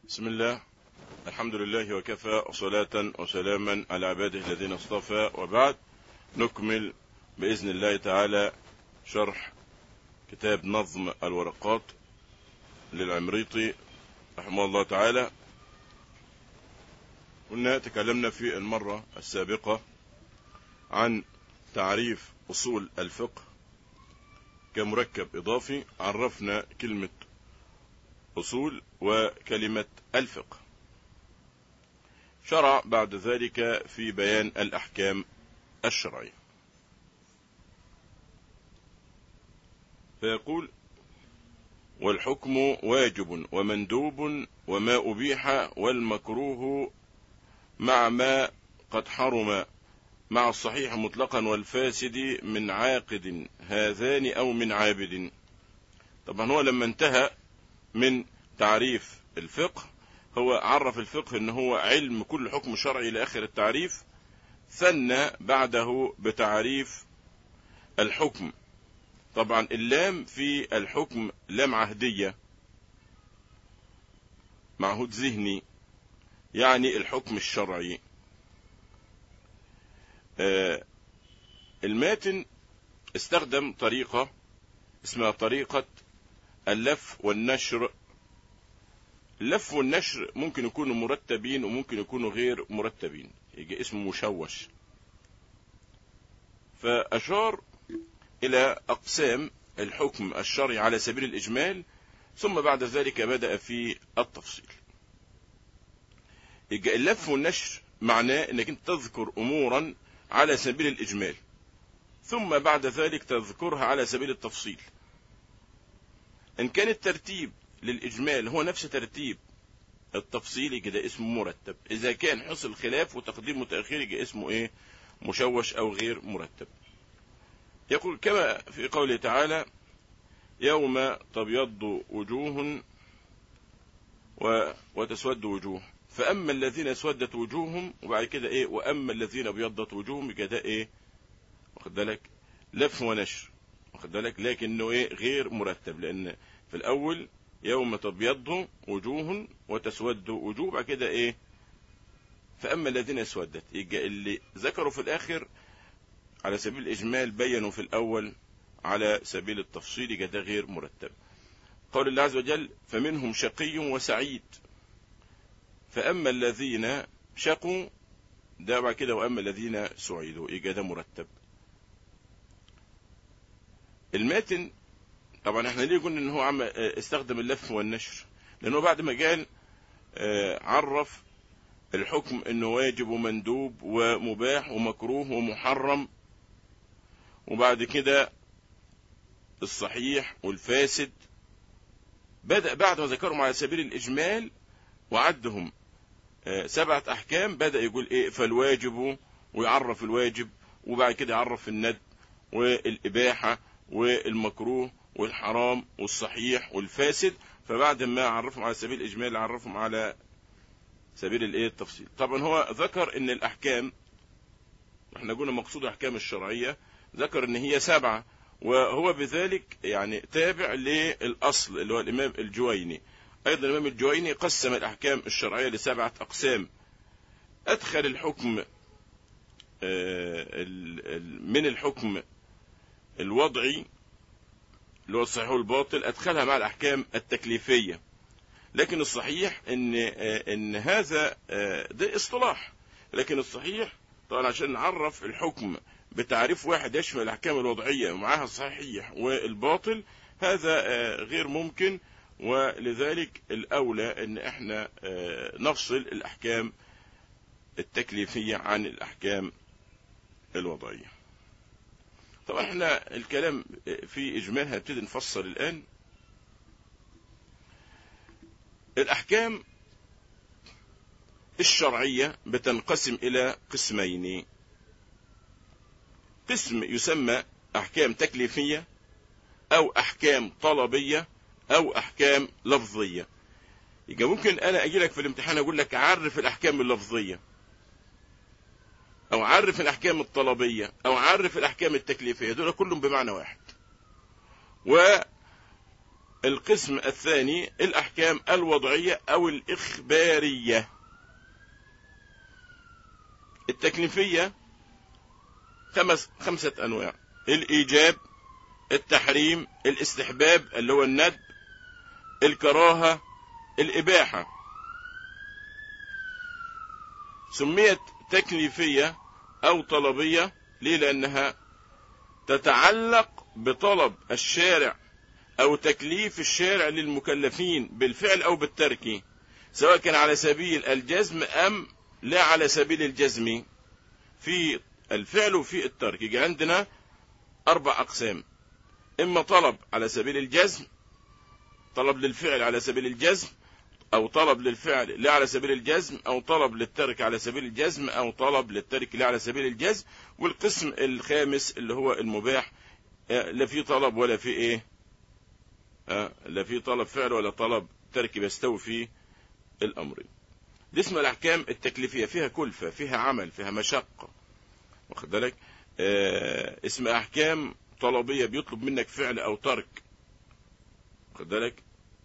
بسم الله الحمد لله وكفى وصلاة وسلاما على عباده الذين اصطفى وبعد نكمل بإذن الله تعالى شرح كتاب نظم الورقات للعمريطي رحمه الله تعالى كنا تكلمنا في المرة السابقة عن تعريف أصول الفقه كمركب إضافي عرفنا كلمة أصول وكلمة الفقه شرع بعد ذلك في بيان الأحكام الشرعية فيقول والحكم واجب ومندوب وما أبيح والمكروه مع ما قد حرم مع الصحيح مطلقا والفاسد من عاقد هذان أو من عابد طبعا هو لما انتهى من تعريف الفقه هو عرف الفقه ان هو علم كل حكم شرعي الى اخر التعريف ثنى بعده بتعريف الحكم طبعا اللام في الحكم لام عهدية معهود ذهني يعني الحكم الشرعي آه الماتن استخدم طريقة اسمها طريقة اللف والنشر اللف والنشر ممكن يكونوا مرتبين وممكن يكونوا غير مرتبين يجي اسمه مشوش فأشار إلى أقسام الحكم الشرعي على سبيل الإجمال ثم بعد ذلك بدأ في التفصيل يجي اللف والنشر معناه انك انت تذكر امورا على سبيل الاجمال ثم بعد ذلك تذكرها على سبيل التفصيل ان كان الترتيب للاجمال هو نفس ترتيب التفصيل كده اسمه مرتب اذا كان حصل خلاف وتقديم متاخر يبقى اسمه ايه مشوش او غير مرتب يقول كما في قوله تعالى يوم تبيض وجوه و... وتسود وجوه فاما الذين اسودت وجوههم وبعد كده ايه واما الذين ابيضت وجوههم يبقى ده ايه واخد بالك لف ونشر واخد بالك لكنه ايه غير مرتب لان في الاول يوم تبيض وجوه وتسود وجوه بعد كده ايه فاما الذين اسودت يبقى اللي ذكروا في الاخر على سبيل الاجمال بينوا في الاول على سبيل التفصيل يبقى ده غير مرتب قول الله عز وجل فمنهم شقي وسعيد فاما الذين شقوا ده بعد كده واما الذين سعيدوا يبقى ده مرتب الماتن طبعا احنا ليه قلنا ان هو عم استخدم اللف والنشر لانه بعد ما قال عرف الحكم انه واجب ومندوب ومباح ومكروه ومحرم وبعد كده الصحيح والفاسد بدأ بعد ما ذكرهم على سبيل الإجمال وعدهم سبعة أحكام بدأ يقول إيه فالواجب ويعرف الواجب وبعد كده يعرف الند والإباحة والمكروه والحرام والصحيح والفاسد فبعد ما عرفهم على سبيل الإجمال عرفهم على سبيل الايه التفصيل طبعا هو ذكر ان الاحكام احنا قلنا مقصود الاحكام الشرعيه ذكر ان هي سبعه وهو بذلك يعني تابع للاصل اللي هو الامام الجويني ايضا الامام الجويني قسم الاحكام الشرعيه لسبعه اقسام ادخل الحكم من الحكم الوضعي اللي هو الصحيح والباطل ادخلها مع الاحكام التكليفيه لكن الصحيح ان ان هذا ده اصطلاح لكن الصحيح طبعا عشان نعرف الحكم بتعريف واحد يشمل الاحكام الوضعيه ومعها الصحيح والباطل هذا غير ممكن ولذلك الاولى ان احنا نفصل الاحكام التكليفيه عن الاحكام الوضعيه طبعا احنا الكلام في اجمال هنبتدي نفصل الان الأحكام الشرعية بتنقسم إلى قسمين قسم يسمى أحكام تكليفية أو أحكام طلبية أو أحكام لفظية يبقى ممكن أنا أجي لك في الامتحان أقول لك عرف الأحكام اللفظية أو عرف الأحكام الطلبية أو عرف الأحكام التكليفية دول كلهم بمعنى واحد و القسم الثاني الأحكام الوضعية أو الإخبارية التكليفية خمس خمسة أنواع الإيجاب التحريم الاستحباب اللي هو الندب الكراهة الإباحة سميت تكليفية أو طلبية ليه لأنها تتعلق بطلب الشارع أو تكليف الشارع للمكلفين بالفعل أو بالترك سواء كان على سبيل الجزم أم لا على سبيل الجزم في الفعل وفي الترك يجي عندنا أربع أقسام إما طلب على سبيل الجزم طلب للفعل على سبيل الجزم أو طلب للفعل لا على سبيل الجزم أو طلب للترك على سبيل الجزم أو طلب للترك لا على سبيل الجزم والقسم الخامس اللي هو المباح لا في طلب ولا في إيه لا في طلب فعل ولا طلب ترك بيستوي فيه الأمرين دي اسمها الأحكام التكليفية فيها كلفة فيها عمل فيها مشقة واخد بالك آه اسمها أحكام طلبية بيطلب منك فعل أو ترك واخد بالك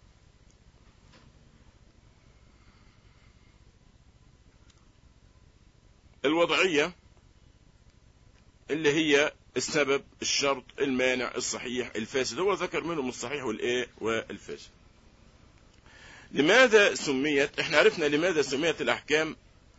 الوضعية اللي هي السبب الشرط المانع الصحيح الفاسد هو ذكر منهم الصحيح والايه والفاسد لماذا سميت احنا عرفنا لماذا سميت الاحكام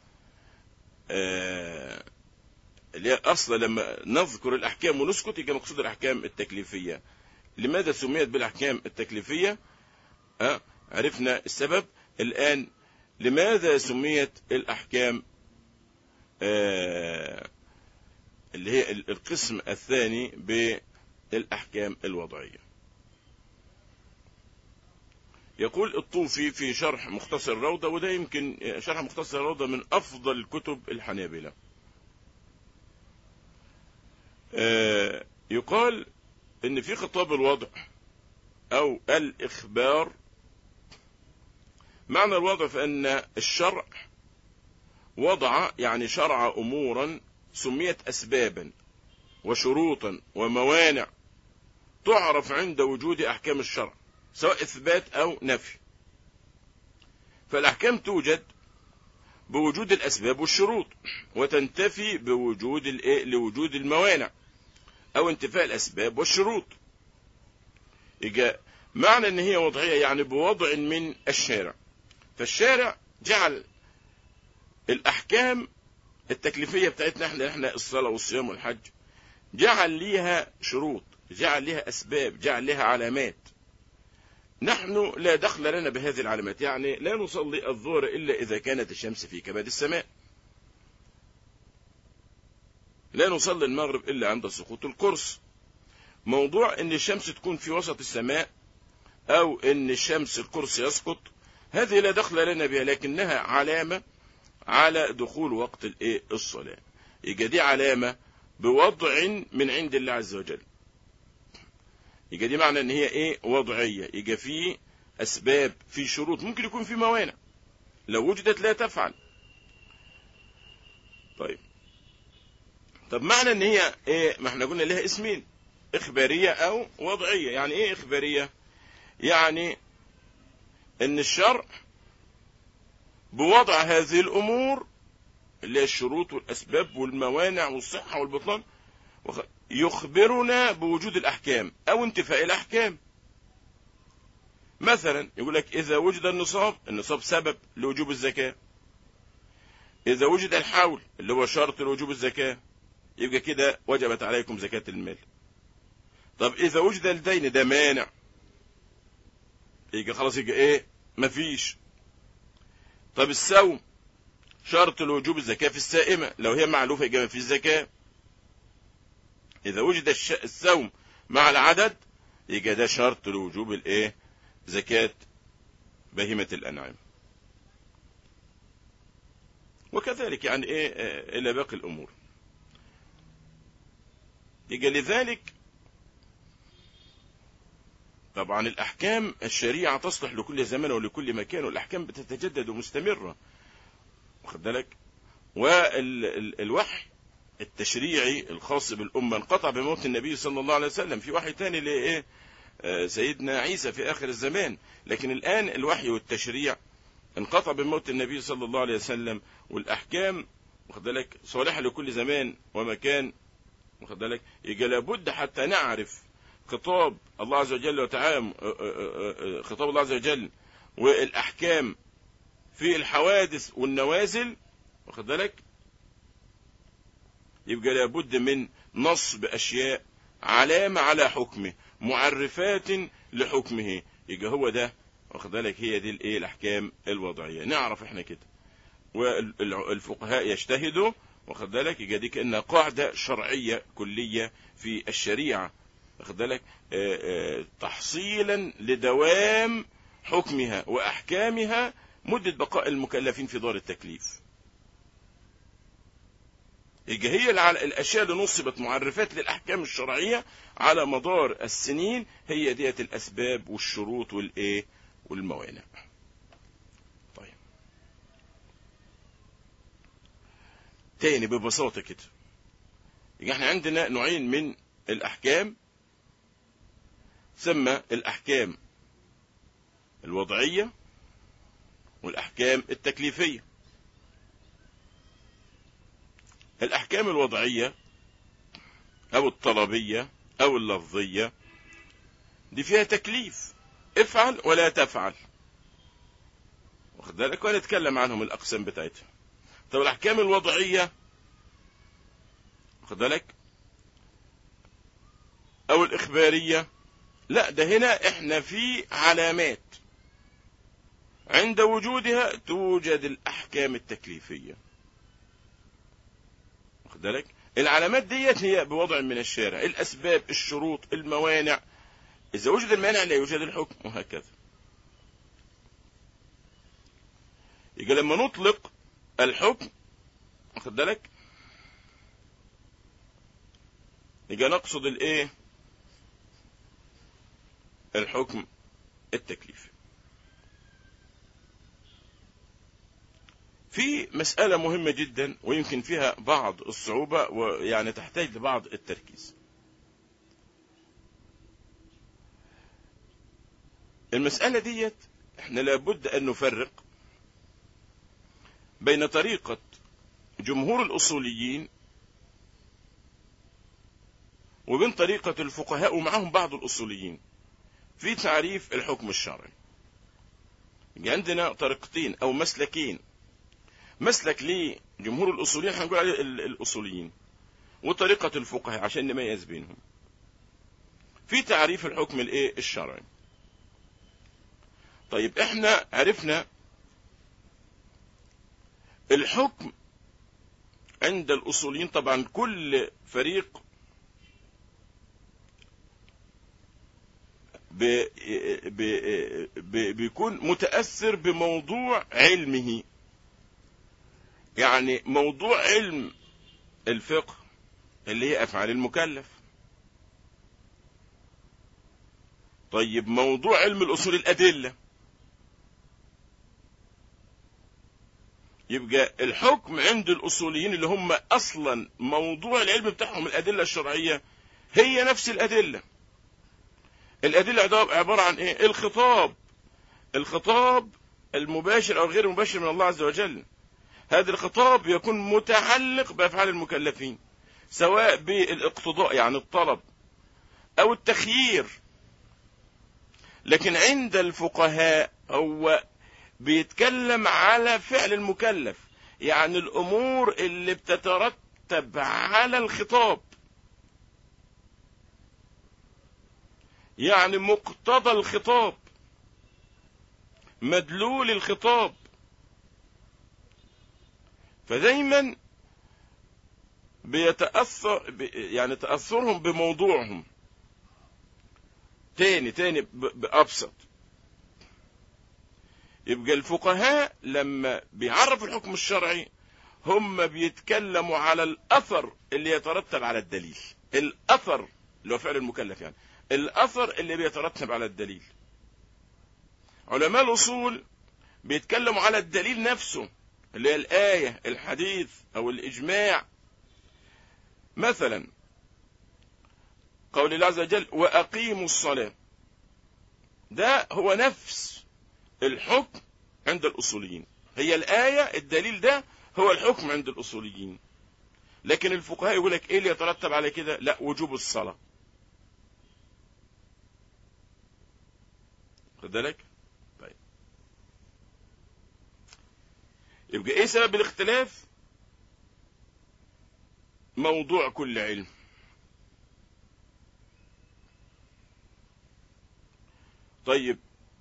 آه اللي هي اصلا لما نذكر الاحكام ونسكت يبقى مقصود الاحكام التكليفيه لماذا سميت بالاحكام التكليفيه آه عرفنا السبب الان لماذا سميت الاحكام آه اللي هي القسم الثاني بالأحكام الوضعية يقول الطوفي في شرح مختصر الروضة وده يمكن شرح مختصر الروضة من أفضل كتب الحنابلة يقال ان في خطاب الوضع او الاخبار معنى الوضع فان الشرع وضع يعني شرع امورا سميت أسبابا وشروطا وموانع تعرف عند وجود أحكام الشرع سواء إثبات أو نفي فالأحكام توجد بوجود الأسباب والشروط وتنتفي بوجود لوجود الموانع أو انتفاء الأسباب والشروط إجا معنى أن هي وضعية يعني بوضع من الشارع فالشارع جعل الأحكام التكليفية بتاعتنا احنا احنا الصلاة والصيام والحج جعل ليها شروط جعل ليها أسباب جعل ليها علامات نحن لا دخل لنا بهذه العلامات يعني لا نصلي الظهر إلا إذا كانت الشمس في كبد السماء لا نصلي المغرب إلا عند سقوط القرص موضوع ان الشمس تكون في وسط السماء او ان الشمس القرص يسقط هذه لا دخل لنا بها لكنها علامة على دخول وقت الايه الصلاة يبقى دي علامة بوضع من عند الله عز وجل يبقى دي معنى ان هي ايه وضعية يبقى في اسباب في شروط ممكن يكون في موانع لو وجدت لا تفعل طيب طب معنى ان هي ايه ما احنا قلنا لها اسمين اخبارية او وضعية يعني ايه اخبارية يعني ان الشرع بوضع هذه الامور اللي هي الشروط والاسباب والموانع والصحة والبطلان يخبرنا بوجود الاحكام او انتفاء الاحكام مثلا يقول لك اذا وجد النصاب النصاب سبب لوجوب الزكاة اذا وجد الحول اللي هو شرط لوجوب الزكاة يبقى كده وجبت عليكم زكاة المال طب اذا وجد الدين ده مانع يبقى خلاص يبقى ايه مفيش طب السوم شرط لوجوب الزكاة في السائمة لو هي معلوفة يبقى مفيش زكاة اذا وجد الش... السوم مع العدد يبقى ده شرط لوجوب الايه زكاة بهيمة الانعام وكذلك يعني ايه الى باقي الامور يبقى لذلك طبعا الأحكام الشريعة تصلح لكل زمان ولكل مكان والأحكام بتتجدد ومستمرة واخد بالك والوحي التشريعي الخاص بالأمة انقطع بموت النبي صلى الله عليه وسلم في وحي تاني لإيه سيدنا عيسى في آخر الزمان لكن الآن الوحي والتشريع انقطع بموت النبي صلى الله عليه وسلم والأحكام واخد بالك صالحة لكل زمان ومكان واخد بالك يبقى لابد حتى نعرف خطاب الله عز وجل وتعالى خطاب الله عز وجل والأحكام في الحوادث والنوازل واخد بالك يبقى لابد من نصب أشياء علامة على حكمه معرفات لحكمه يبقى هو ده واخد بالك هي دي الايه الاحكام الوضعيه نعرف احنا كده والفقهاء يجتهدوا واخد بالك يبقى دي كانها قاعده شرعيه كليه في الشريعه واخد بالك تحصيلا لدوام حكمها واحكامها مده بقاء المكلفين في دار التكليف يبقى هي الاشياء اللي نصبت معرفات للاحكام الشرعيه على مدار السنين هي ديت الاسباب والشروط والايه والموانع طيب تاني ببساطه كده يبقى احنا عندنا نوعين من الاحكام ثم الاحكام الوضعيه والاحكام التكليفيه الأحكام الوضعية أو الطلبية أو اللفظية دي فيها تكليف افعل ولا تفعل واخد بالك ونتكلم عنهم الأقسام بتاعتها طب الأحكام الوضعية واخد بالك أو الإخبارية لا ده هنا احنا في علامات عند وجودها توجد الأحكام التكليفية واخد بالك العلامات ديت هي بوضع من الشارع الاسباب الشروط الموانع اذا وجد المانع لا يوجد الحكم وهكذا يبقى لما نطلق الحكم واخد بالك يبقى نقصد الايه الحكم التكليفي في مسألة مهمة جدا ويمكن فيها بعض الصعوبة ويعني تحتاج لبعض التركيز المسألة ديت احنا لابد أن نفرق بين طريقة جمهور الأصوليين وبين طريقة الفقهاء ومعهم بعض الأصوليين في تعريف الحكم الشرعي عندنا طريقتين أو مسلكين مسلك لجمهور الاصوليين هنقول عليه الاصوليين وطريقه الفقهاء عشان نميز بينهم في تعريف الحكم الايه الشرعي طيب احنا عرفنا الحكم عند الاصوليين طبعا كل فريق بي بي بي بيكون متاثر بموضوع علمه يعني موضوع علم الفقه اللي هي افعال المكلف طيب موضوع علم الاصول الادله يبقى الحكم عند الاصوليين اللي هم اصلا موضوع العلم بتاعهم الادله الشرعيه هي نفس الادله الادله عباره عن ايه الخطاب الخطاب المباشر او غير المباشر من الله عز وجل هذا الخطاب يكون متعلق بافعال المكلفين سواء بالاقتضاء يعني الطلب او التخيير لكن عند الفقهاء هو بيتكلم على فعل المكلف يعني الامور اللي بتترتب على الخطاب يعني مقتضى الخطاب مدلول الخطاب فدايما بيتأثر يعني تأثرهم بموضوعهم تاني تاني بأبسط يبقى الفقهاء لما بيعرفوا الحكم الشرعي هم بيتكلموا على الأثر اللي يترتب على الدليل الأثر اللي هو فعل المكلف يعني الأثر اللي بيترتب على الدليل علماء الأصول بيتكلموا على الدليل نفسه اللي هي الآية الحديث أو الإجماع مثلا قول الله عز وجل وأقيموا الصلاة ده هو نفس الحكم عند الأصوليين هي الآية الدليل ده هو الحكم عند الأصوليين لكن الفقهاء يقول لك ايه اللي يترتب على كده لا وجوب الصلاة خد بالك طيب يبقى ايه سبب الاختلاف موضوع كل علم طيب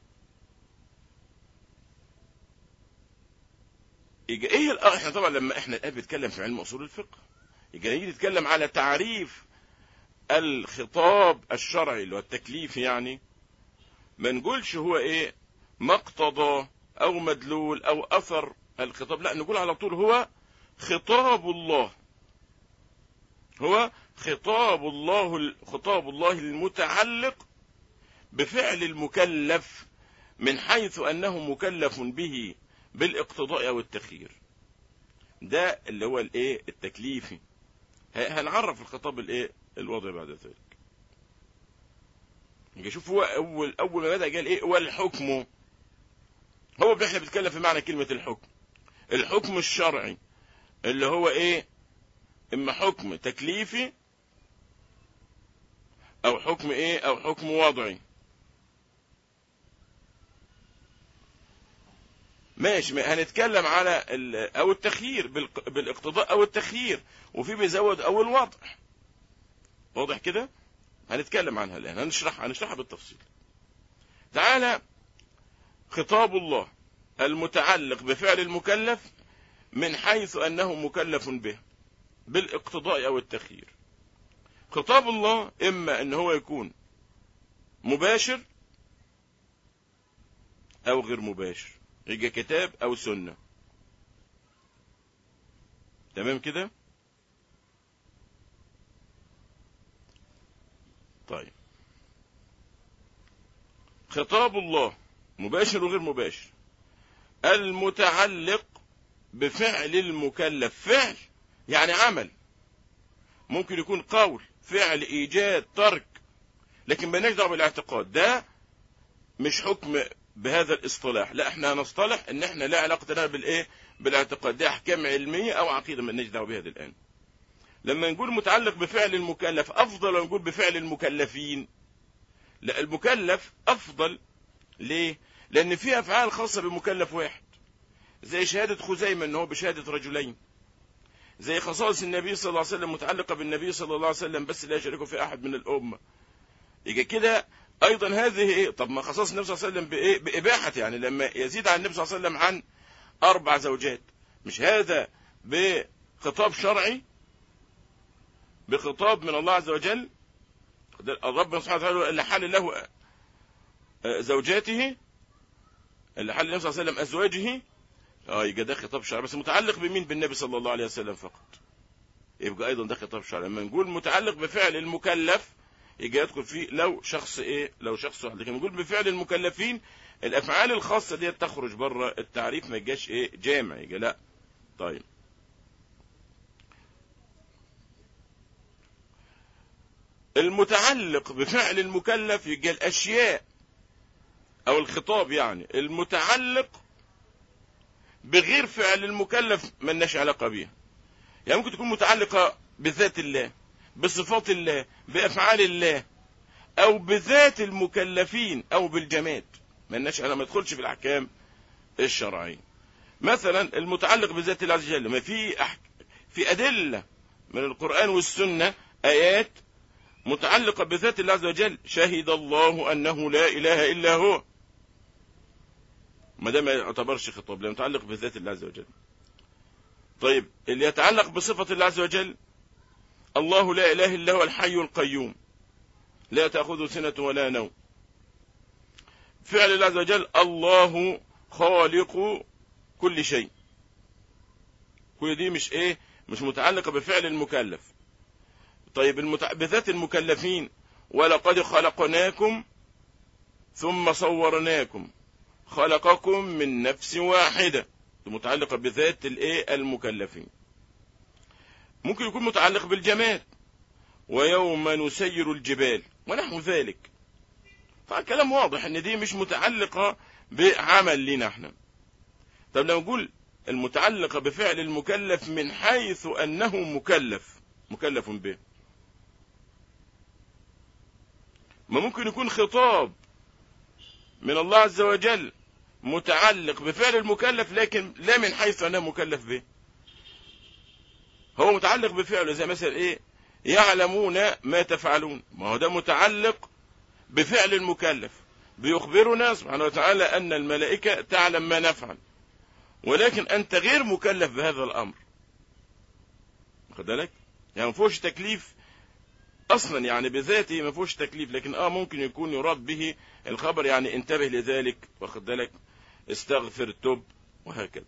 يجي ايه الأ- احنا طبعا لما احنا الان بنتكلم في علم اصول الفقه يجي نيجي نتكلم على تعريف الخطاب الشرعي اللي هو التكليف يعني ما نقولش هو ايه مقتضى او مدلول او اثر الخطاب لا نقول على طول هو خطاب الله هو خطاب الله خطاب الله المتعلق بفعل المكلف من حيث انه مكلف به بالاقتضاء او التخيير ده اللي هو الايه التكليفي ه- هنعرف الخطاب الايه الوضع بعد ذلك يجي شوف هو اول اول ما بدا قال ايه والحكم هو احنا بنتكلم في معنى كلمه الحكم الحكم الشرعي اللي هو ايه اما حكم تكليفي او حكم ايه او حكم وضعي ماشي ما هنتكلم على ال- او التخيير بالق- بالاقتضاء او التخيير وفي بيزود او الوضع واضح كده هنتكلم عنها الان هنشرح هنشرحها بالتفصيل تعالى خطاب الله المتعلق بفعل المكلف من حيث انه مكلف به بالاقتضاء او التخيير خطاب الله اما ان هو يكون مباشر او غير مباشر يجي كتاب او سنة تمام كده طيب خطاب الله مباشر وغير مباشر المتعلق بفعل المكلف فعل يعني عمل ممكن يكون قول فعل ايجاد ترك لكن مالناش دعوه بالاعتقاد ده مش حكم بهذا الاصطلاح لا احنا هنصطلح ان احنا لا علاقه لنا بالايه بالاعتقاد دي احكام علميه او عقيده مالناش دعوه بها دي الان لما نقول متعلق بفعل المكلف افضل ولا نقول بفعل المكلفين لا المكلف افضل ليه لان في افعال خاصه بمكلف واحد زي شهاده خزيمه ان هو بشهاده رجلين زي خصائص النبي صلى الله عليه وسلم متعلقه بالنبي صلى الله عليه وسلم بس لا يشاركه في احد من الامه يجي كده ايضا هذه ايه طب ما خصائص النبي صلى الله عليه وسلم بايه باباحه يعني لما يزيد عن النبي صلى الله عليه وسلم عن اربع زوجات مش هذا بخطاب شرعي بخطاب من الله عز وجل الرب سبحانه وتعالى اللي حل له زوجاته اللي حل النبي صلى الله عليه وسلم ازواجه اه يبقى ده خطاب شرعي بس متعلق بمين بالنبي صلى الله عليه وسلم فقط يبقى ايضا ده خطاب شرعي لما نقول متعلق بفعل المكلف يجي يدخل فيه لو شخص ايه لو شخص واحد لكن نقول بفعل المكلفين الافعال الخاصه دي تخرج بره التعريف ما يجاش ايه جامع يجي لا طيب المتعلق بفعل المكلف يجي الاشياء او الخطاب يعني المتعلق بغير فعل المكلف ملناش علاقه بيها يعني ممكن تكون متعلقه بذات الله بصفات الله بافعال الله او بذات المكلفين او بالجماد ملناش انا ما ادخلش في الاحكام الشرعيه مثلا المتعلق بذات الله عز وجل ما في أحك... في ادله من القران والسنه ايات متعلقه بذات الله عز وجل شهد الله انه لا اله الا هو ما ده ما يعتبرش خطاب لانه متعلق بذات الله عز وجل طيب اللي يتعلق بصفه الله عز وجل الله لا اله الا هو الحي القيوم لا تاخذه سنه ولا نوم فعل الله عز وجل الله خالق كل شيء كل دي مش ايه مش متعلقه بفعل المكلف طيب المتع... بذات المكلفين ولقد خلقناكم ثم صورناكم خلقكم من نفس واحدة متعلقة بذات الايه المكلفين ممكن يكون متعلق بالجماد ويوم نسير الجبال ونحو ذلك فكلام واضح ان دي مش متعلقة بعمل لنا احنا طب لو نقول المتعلقة بفعل المكلف من حيث انه مكلف مكلف به ما ممكن يكون خطاب من الله عز وجل متعلق بفعل المكلف لكن لا من حيث انه مكلف به هو متعلق بفعله زي مثلا ايه يعلمون ما تفعلون ما هو ده متعلق بفعل المكلف بيخبرنا سبحانه وتعالى ان الملائكة تعلم ما نفعل ولكن انت غير مكلف بهذا الامر خد بالك يعني ما فيهوش تكليف اصلا يعني بذاته ما فيهوش تكليف لكن اه ممكن يكون يراد به الخبر يعني انتبه لذلك واخد بالك استغفر تب وهكذا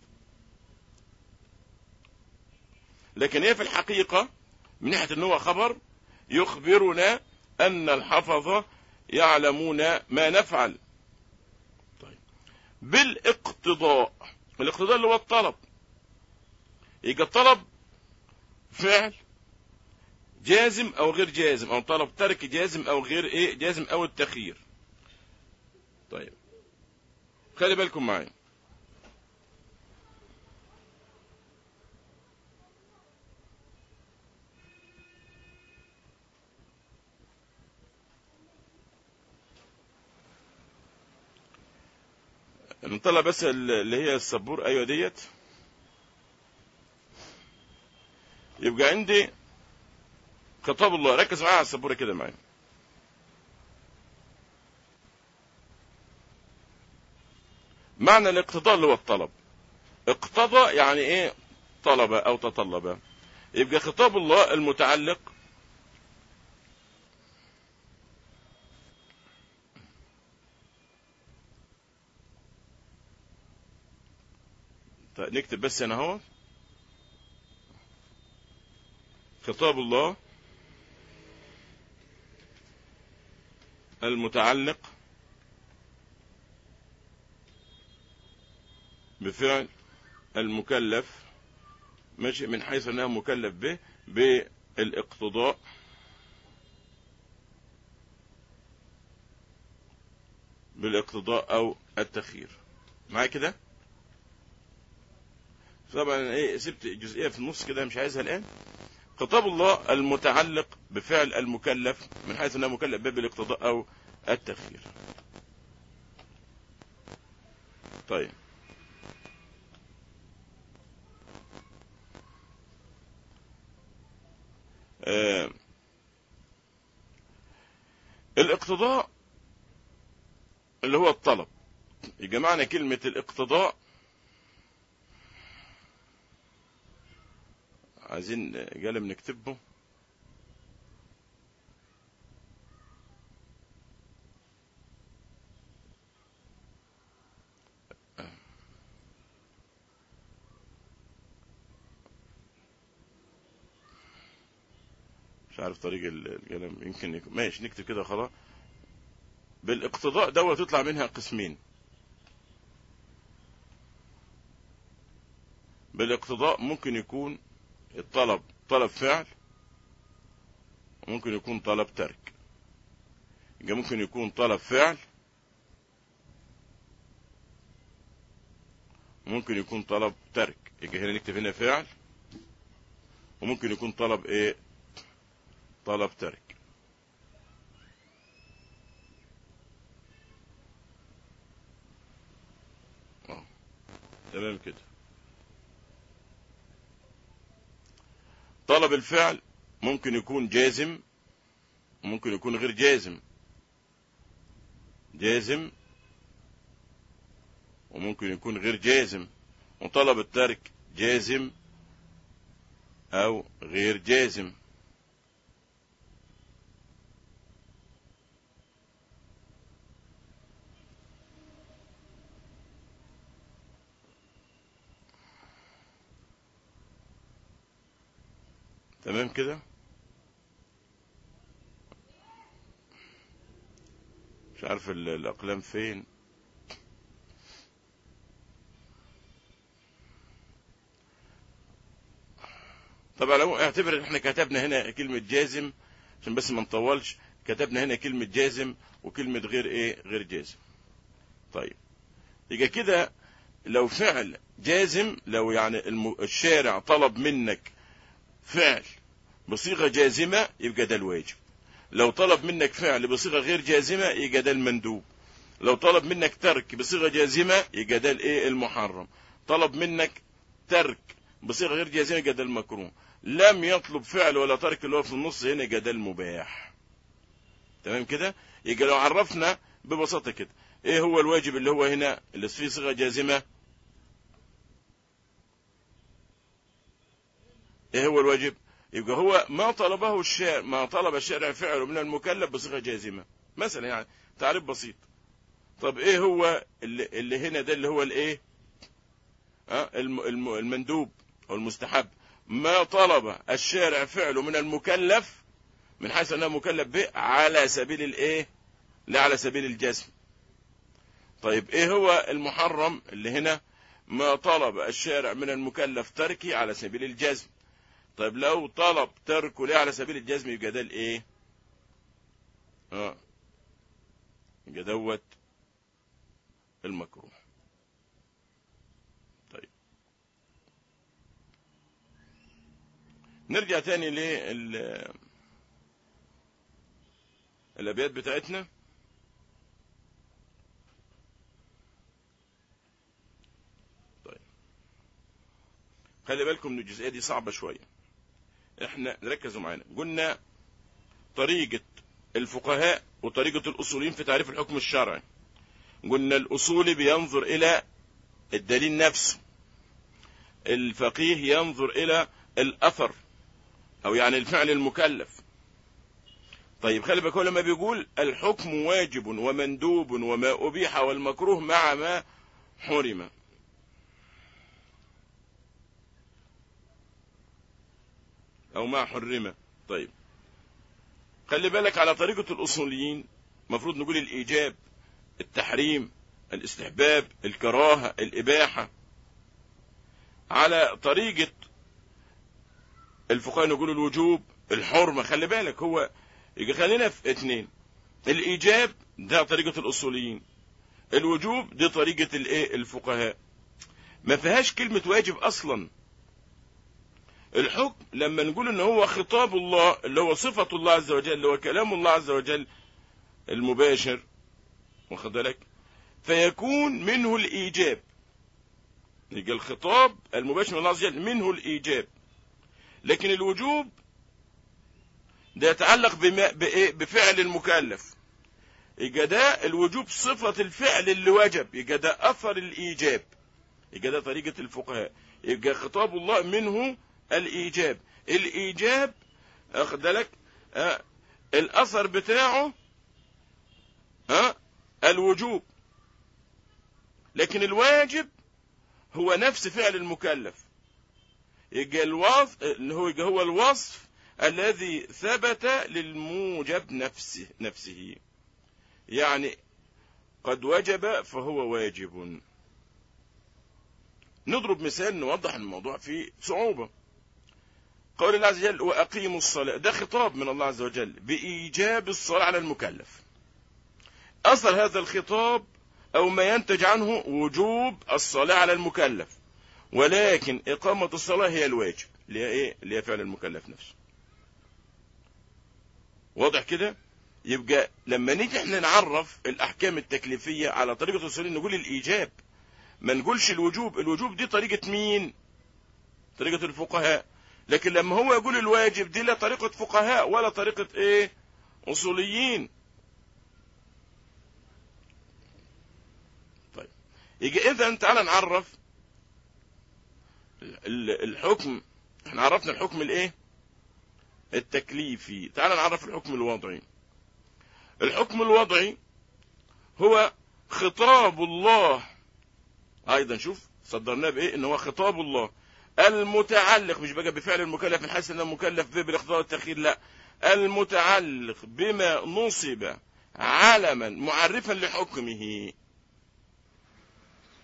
لكن هي في الحقيقة من ناحية ان هو خبر يخبرنا ان الحفظة يعلمون ما نفعل طيب بالاقتضاء الاقتضاء اللي هو الطلب يجي الطلب فعل جازم او غير جازم او طلب ترك جازم او غير ايه جازم او التخيير طيب خلي بالكم معي نطلع بس اللي هي السبور ايوه ديت يبقى عندي خطاب الله ركز معايا على السبوره كده معايا معنى الاقتضاء اللي هو الطلب اقتضى يعني ايه طلب او تطلب يبقى خطاب الله المتعلق طيب نكتب بس هنا اهو خطاب الله المتعلق بفعل المكلف ماشي من حيث انه مكلف به بالاقتضاء بالاقتضاء او التخيير معايا كده طبعا ايه سبت جزئيه في النص كده مش عايزها الان خطاب الله المتعلق بفعل المكلف من حيث انه مكلف به بالاقتضاء او التخيير طيب آه الاقتضاء اللي هو الطلب يبقى معنى كلمة الاقتضاء عايزين قلم نكتبه مش عارف طريق القلم يمكن يكون ماشي نكتب كده خلاص بالاقتضاء دوت تطلع منها قسمين بالاقتضاء ممكن يكون الطلب طلب فعل وممكن يكون طلب ترك يبقى ممكن يكون طلب فعل وممكن يكون طلب ترك يبقى هنا نكتب هنا فعل وممكن يكون طلب ايه طلب ترك اه تمام كده طلب الفعل ممكن يكون جازم وممكن يكون غير جازم جازم وممكن يكون غير جازم وطلب الترك جازم او غير جازم تمام كده مش عارف الأقلام فين طبعا لو اعتبر ان احنا كتبنا هنا كلمة جازم عشان بس ما نطولش كتبنا هنا كلمة جازم وكلمة غير ايه غير جازم طيب يبقى كده لو فعل جازم لو يعني الم... الشارع طلب منك فعل بصيغة جازمة يبقى ده الواجب لو طلب منك فعل بصيغة غير جازمة يبقى ده المندوب لو طلب منك ترك بصيغة جازمة يبقى ده الايه المحرم طلب منك ترك بصيغة غير جازمة يبقى ده المكروه لم يطلب فعل ولا ترك اللي هو في النص هنا يبقى ده المباح تمام كده يبقى لو عرفنا ببساطة كده ايه هو الواجب اللي هو هنا اللي فيه صيغة جازمة ايه هو الواجب يبقى هو ما طلبه الشارع ما طلب الشارع فعله من المكلف بصيغة جازمة مثلا يعني تعريف بسيط طب ايه هو اللي, اللي هنا ده اللي هو الايه أه المندوب او المستحب ما طلب الشارع فعله من المكلف من حيث انه مكلف به على سبيل الايه لا على سبيل الجزم طيب ايه هو المحرم اللي هنا ما طلب الشارع من المكلف تركي على سبيل الجزم طيب لو طلب تركه ليه على سبيل الجزم يبقى ده الايه اه يبقى دوت المكروه طيب نرجع تاني لل الابيات بتاعتنا طيب خلي بالكم ان الجزئيه دي صعبه شويه احنا ركزوا معانا قلنا طريقه الفقهاء وطريقه الاصوليين في تعريف الحكم الشرعي قلنا الاصولي بينظر الى الدليل نفسه الفقيه ينظر الى الاثر او يعني الفعل المكلف طيب خلي بالك لما بيقول الحكم واجب ومندوب وما أبيح والمكروه مع ما حرم أو ما حرم طيب خلي بالك على طريقة الأصوليين مفروض نقول الإيجاب التحريم الاستحباب الكراهة الإباحة على طريقة الفقهاء نقول الوجوب الحرمة خلي بالك هو يجي خلينا في اتنين الايجاب ده طريقة الاصوليين الوجوب دي طريقة الايه الفقهاء ما فيهاش كلمة واجب اصلا الحكم لما نقول ان هو خطاب الله اللي هو صفة الله عز وجل اللي هو كلام الله عز وجل المباشر واخد بالك فيكون منه الايجاب يجي الخطاب المباشر من الله عز وجل منه الايجاب لكن الوجوب ده يتعلق بما بإيه؟ بفعل المكلف يبقى ده الوجوب صفة الفعل اللي وجب يبقى ده أثر الإيجاب يبقى ده طريقة الفقهاء يبقى خطاب الله منه الإيجاب الإيجاب أخد بالك آه الأثر بتاعه آه الوجوب لكن الواجب هو نفس فعل المكلف يبقى الوصف اللي هو يبقى هو الوصف الذي ثبت للموجب نفسه نفسه يعني قد وجب فهو واجب نضرب مثال نوضح الموضوع فيه صعوبة قول الله عز وجل وأقيموا الصلاة ده خطاب من الله عز وجل بإيجاب الصلاة على المكلف أصل هذا الخطاب أو ما ينتج عنه وجوب الصلاة على المكلف ولكن إقامة الصلاة هي الواجب اللي هي إيه؟ اللي هي فعل المكلف نفسه واضح كده يبقى لما نيجي احنا نعرف الاحكام التكليفيه على طريقه الاصوليين نقول الايجاب ما نقولش الوجوب الوجوب دي طريقه مين طريقه الفقهاء لكن لما هو يقول الواجب دي لا طريقه فقهاء ولا طريقه ايه اصوليين طيب يجي اذا تعالى نعرف الحكم احنا عرفنا الحكم الايه التكليفي تعال نعرف الحكم الوضعي الحكم الوضعي هو خطاب الله ايضا شوف صدرناه بايه ان هو خطاب الله المتعلق مش بقى بفعل المكلف من حيث انه مكلف به بالاختيار والتاخير لا المتعلق بما نصب علما معرفا لحكمه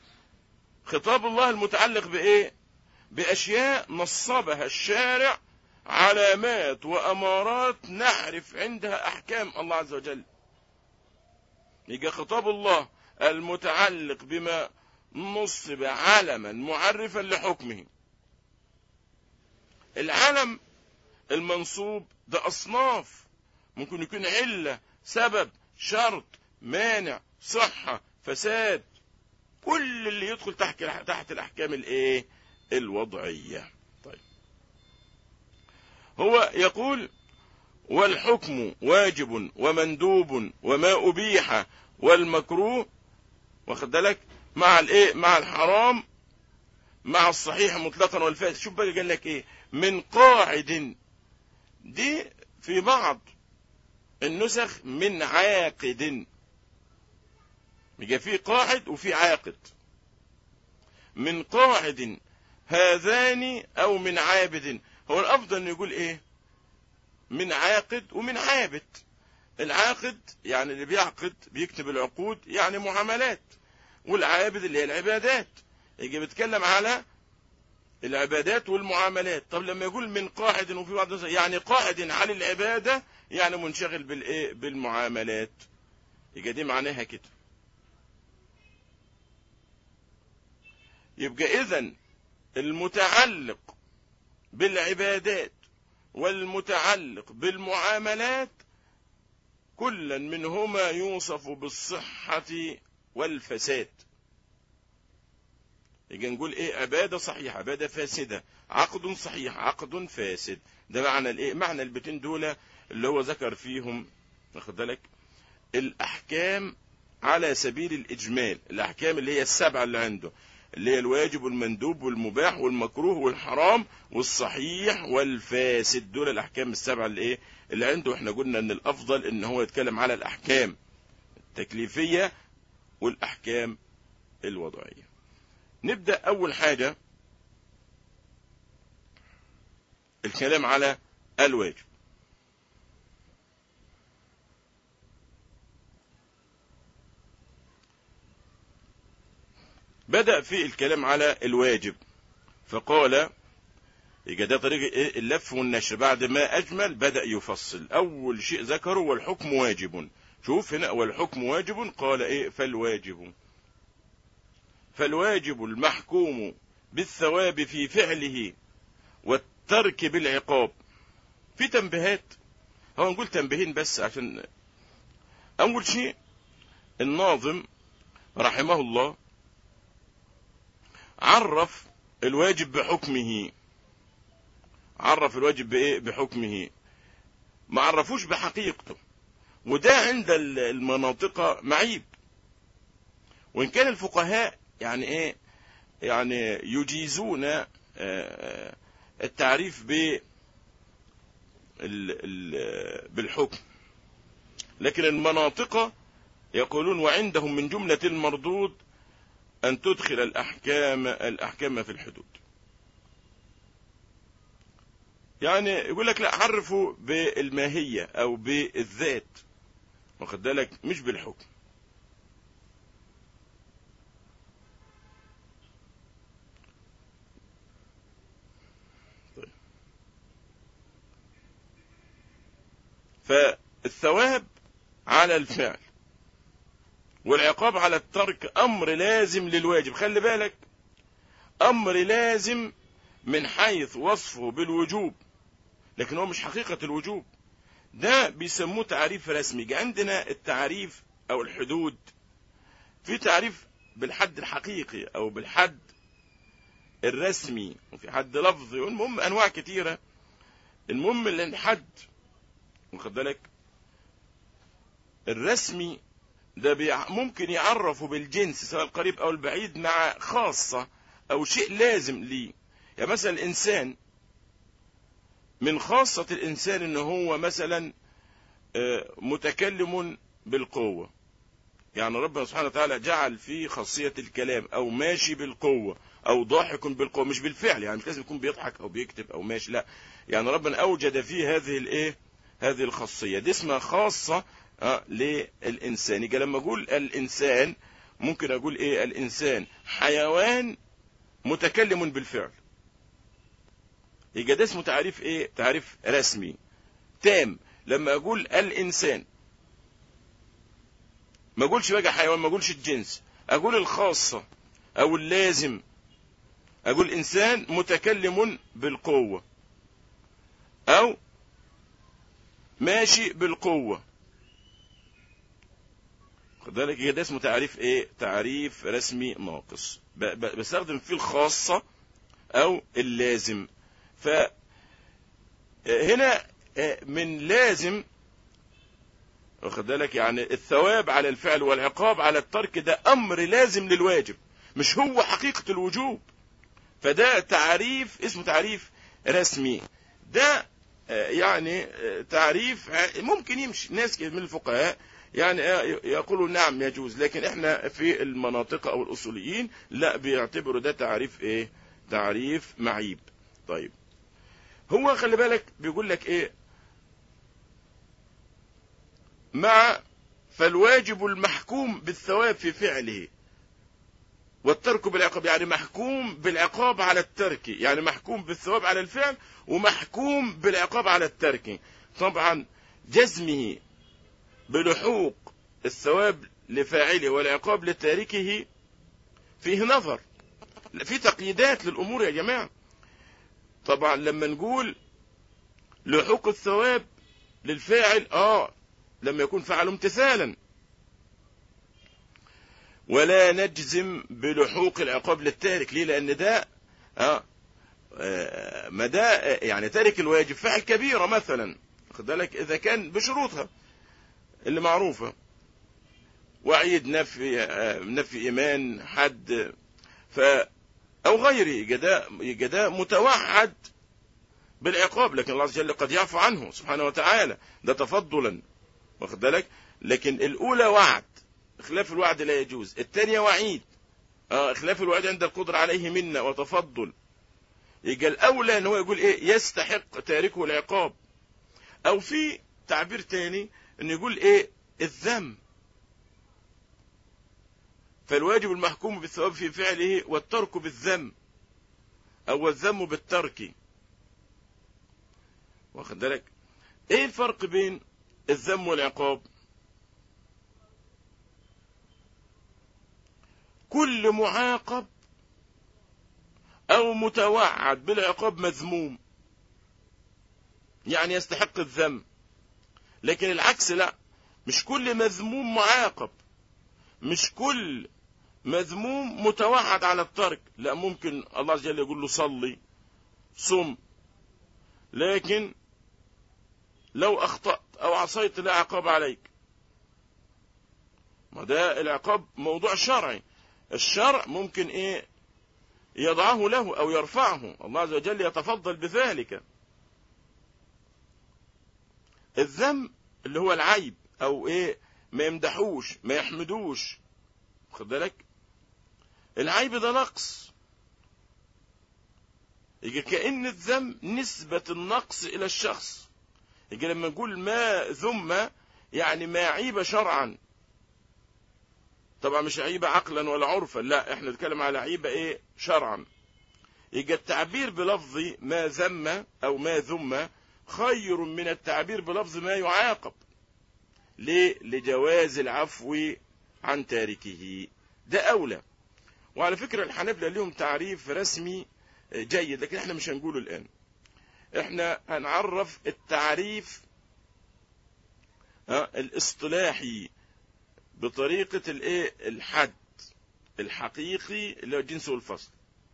خطاب الله المتعلق بايه باشياء نصبها الشارع علامات وأمارات نعرف عندها أحكام الله عز وجل يجي خطاب الله المتعلق بما نصب علما معرفا لحكمه العلم المنصوب ده أصناف ممكن يكون علة سبب شرط مانع صحة فساد كل اللي يدخل تحت تحت الأحكام الإيه الوضعية طيب هو يقول والحكم واجب ومندوب وما أبيح والمكروه واخد بالك مع الايه مع الحرام مع الصحيح مطلقا والفاسد شوف بقى قال لك ايه من قاعد دي في بعض النسخ من عاقد يبقى في قاعد وفي عاقد من قاعد هذان او من عابد هو الافضل انه يقول ايه من عاقد ومن عابد العاقد يعني اللي بيعقد بيكتب العقود يعني معاملات والعابد اللي هي العبادات يجي بيتكلم على العبادات والمعاملات طب لما يقول من قاعد وفي بعض يعني قاعد على العبادة يعني منشغل بالايه بالمعاملات يبقى دي معناها كده يبقى اذا المتعلق بالعبادات والمتعلق بالمعاملات كلا منهما يوصف بالصحة والفساد يجي نقول ايه عبادة صحيحة عبادة فاسدة عقد صحيح عقد فاسد ده معنى الايه معنى البيتين دول اللي هو ذكر فيهم واخد بالك الاحكام على سبيل الاجمال الاحكام اللي هي السبعة اللي عنده اللي هي الواجب والمندوب والمباح والمكروه والحرام والصحيح والفاسد دول الاحكام السبعة اللي ايه اللي عنده احنا قلنا ان الافضل ان هو يتكلم على الاحكام التكليفية والاحكام الوضعية نبدأ اول حاجة الكلام على الواجب بدأ في الكلام على الواجب فقال يبقى ده طريق إيه؟ اللف والنشر بعد ما أجمل بدأ يفصل أول شيء ذكره والحكم واجب شوف هنا والحكم واجب قال إيه فالواجب فالواجب المحكوم بالثواب في فعله والترك بالعقاب في تنبيهات هو نقول تنبيهين بس عشان أول شيء الناظم رحمه الله عرف الواجب بحكمه عرف الواجب بايه بحكمه ما عرفوش بحقيقته وده عند المناطق معيب وان كان الفقهاء يعني ايه يعني يجيزون التعريف ب بالحكم لكن المناطق يقولون وعندهم من جملة المردود أن تدخل الأحكام الأحكام في الحدود يعني يقول لك لا عرفوا بالماهية أو بالذات واخد بالك مش بالحكم طيب. فالثواب على الفعل والعقاب على الترك امر لازم للواجب خلي بالك امر لازم من حيث وصفه بالوجوب لكن هو مش حقيقة الوجوب ده بيسموه تعريف رسمي عندنا التعريف او الحدود في تعريف بالحد الحقيقي او بالحد الرسمي وفي حد لفظي المهم انواع كتيرة المهم اللي الحد واخد بالك الرسمي ده ممكن يعرفه بالجنس سواء القريب او البعيد مع خاصة او شيء لازم ليه يعني مثلا الانسان من خاصة الانسان ان هو مثلا متكلم بالقوة يعني ربنا سبحانه وتعالى جعل فيه خاصية الكلام او ماشي بالقوة او ضاحك بالقوة مش بالفعل يعني مش لازم يكون بيضحك او بيكتب او ماشي لا يعني ربنا اوجد فيه هذه الايه هذه الخاصية دي اسمها خاصة أه للإنسان يبقى لما أقول الإنسان ممكن أقول إيه الإنسان حيوان متكلم بالفعل يبقى ده اسمه تعريف ايه تعريف رسمي تام لما اقول الانسان ما اقولش بقى حيوان ما اقولش الجنس اقول الخاصة او اللازم اقول انسان متكلم بالقوة او ماشي بالقوة خد بالك ده اسمه تعريف ايه تعريف رسمي ناقص بستخدم فيه الخاصة او اللازم ف هنا من لازم واخد بالك يعني الثواب على الفعل والعقاب على الترك ده امر لازم للواجب مش هو حقيقة الوجوب فده تعريف اسمه تعريف رسمي ده يعني تعريف ممكن يمشي ناس من الفقهاء يعني يقولوا نعم يجوز لكن احنا في المناطق او الاصوليين لا بيعتبروا ده تعريف ايه تعريف معيب طيب هو خلي بالك بيقول لك ايه مع فالواجب المحكوم بالثواب في فعله والترك بالعقاب يعني محكوم بالعقاب على الترك يعني محكوم بالثواب على الفعل ومحكوم بالعقاب على الترك طبعا جزمه بلحوق الثواب لفاعله والعقاب لتاركه فيه نظر في تقييدات للأمور يا جماعة طبعا لما نقول لحوق الثواب للفاعل آه لما يكون فعل امتثالا ولا نجزم بلحوق العقاب للتارك ليه لأن ده آه ما ده يعني تارك الواجب فعل كبيرة مثلا خد بالك إذا كان بشروطها اللي معروفة وعيد نفي نفي إيمان حد ف أو غيره يبقى ده متوعد بالعقاب لكن الله عز وجل قد يعفو عنه سبحانه وتعالى ده تفضلا واخد بالك لكن الأولى وعد خلاف الوعد لا يجوز الثانية وعيد آه خلاف الوعد عند القدرة عليه منا وتفضل يبقى الأولى ان هو يقول إيه يستحق تاركه العقاب أو في تعبير تاني ان يقول إيه الذم فالواجب المحكوم بالثواب في فعله والترك بالذم أو الذم بالترك واخد بالك ايه الفرق بين الذم والعقاب كل معاقب او متوعد بالعقاب مذموم يعني يستحق الذم لكن العكس لا مش كل مذموم معاقب مش كل مذموم متوعد على الترك لا ممكن الله عز وجل يقول له صلي صم لكن لو أخطأت أو عصيت لا عقاب عليك ما ده العقاب موضوع شرعي الشرع ممكن ايه يضعه له او يرفعه الله عز وجل يتفضل بذلك الذم اللي هو العيب او ايه ما يمدحوش ما يحمدوش خد بالك العيب ده نقص يجي كأن الذم نسبة النقص إلى الشخص يجي لما نقول ما ذم يعني ما عيب شرعا طبعا مش عيبة عقلا ولا عرفا لا احنا نتكلم على عيبة ايه شرعا يجي التعبير بلفظ ما ذم او ما ذم خير من التعبير بلفظ ما يعاقب ليه لجواز العفو عن تاركه ده اولى وعلى فكرة الحنابلة لهم تعريف رسمي جيد لكن احنا مش هنقوله الان احنا هنعرف التعريف الاصطلاحي بطريقة الايه الحد الحقيقي اللي هو الجنس والفصل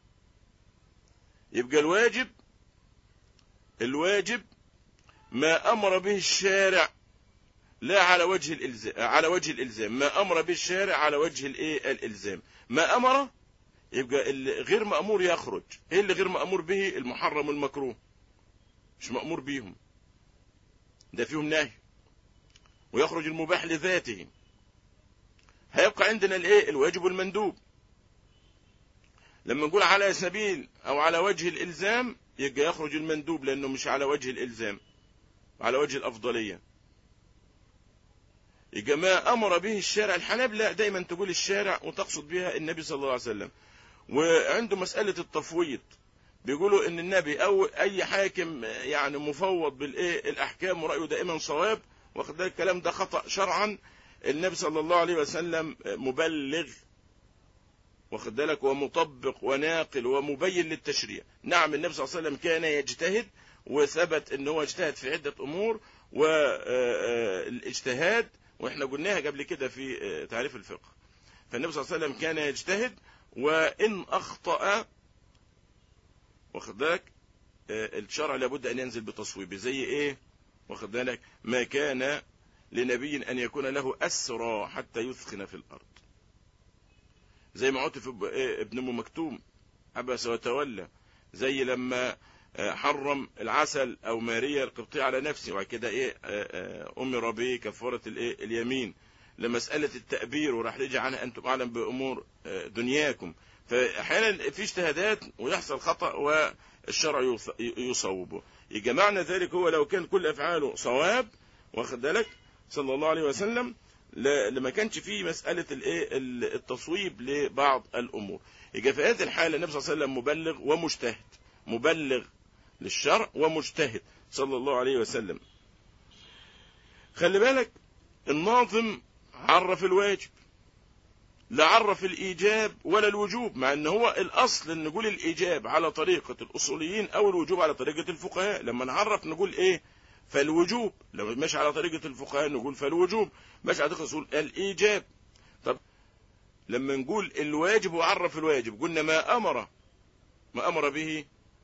يبقى الواجب الواجب ما امر به الشارع لا على وجه الالزام على وجه الالزام ما امر به الشارع على وجه الايه الالزام ما امر يبقى اللي غير مامور يخرج ايه اللي غير مامور به المحرم والمكروه مش مامور بيهم ده فيهم نهي ويخرج المباح لذاته هيبقى عندنا الايه الواجب والمندوب لما نقول على سبيل او على وجه الالزام يبقى يخرج المندوب لانه مش على وجه الالزام على وجه الافضليه يبقى ما امر به الشارع الحنابلة دايما تقول الشارع وتقصد بها النبي صلى الله عليه وسلم وعنده مسألة التفويض بيقولوا ان النبي او اي حاكم يعني مفوض بالايه الاحكام ورايه دائما صواب واخد بالك الكلام ده خطا شرعا النبي صلى الله عليه وسلم مبلغ واخد بالك ومطبق وناقل ومبين للتشريع نعم النبي صلى الله عليه وسلم كان يجتهد وثبت ان هو اجتهد في عده امور والاجتهاد واحنا قلناها قبل كده في تعريف الفقه فالنبي صلى الله عليه وسلم كان يجتهد وان اخطا واخد بالك الشرع لابد ان ينزل بتصويب زي ايه واخد بالك ما كان لنبي ان يكون له اسرى حتى يثخن في الارض زي ما عطف ابن ام مكتوم عبس وتولى زي لما حرم العسل او ماريا القبطية على نفسه وبعد كده ايه امر به كفاره الايه اليمين لمساله التأبير وراح يجي عنها انتم اعلم بامور دنياكم فاحيانا في اجتهادات ويحصل خطا والشرع يصوبه يجي معنى ذلك هو لو كان كل افعاله صواب واخد بالك صلى الله عليه وسلم لما كانش فيه مسألة الايه التصويب لبعض الأمور يبقى في هذه الحالة النبي صلى الله عليه وسلم مبلغ ومجتهد مبلغ للشرع ومجتهد صلى الله عليه وسلم خلي بالك الناظم عرف الواجب لا عرف الإيجاب ولا الوجوب مع أن هو الأصل أن نقول الإيجاب على طريقة الأصوليين أو الوجوب على طريقة الفقهاء لما نعرف نقول إيه فالوجوب لو مش على طريقة الفقهاء نقول فالوجوب مش على طريقة الأصول الإيجاب طب لما نقول الواجب وعرف الواجب قلنا ما أمر ما أمر به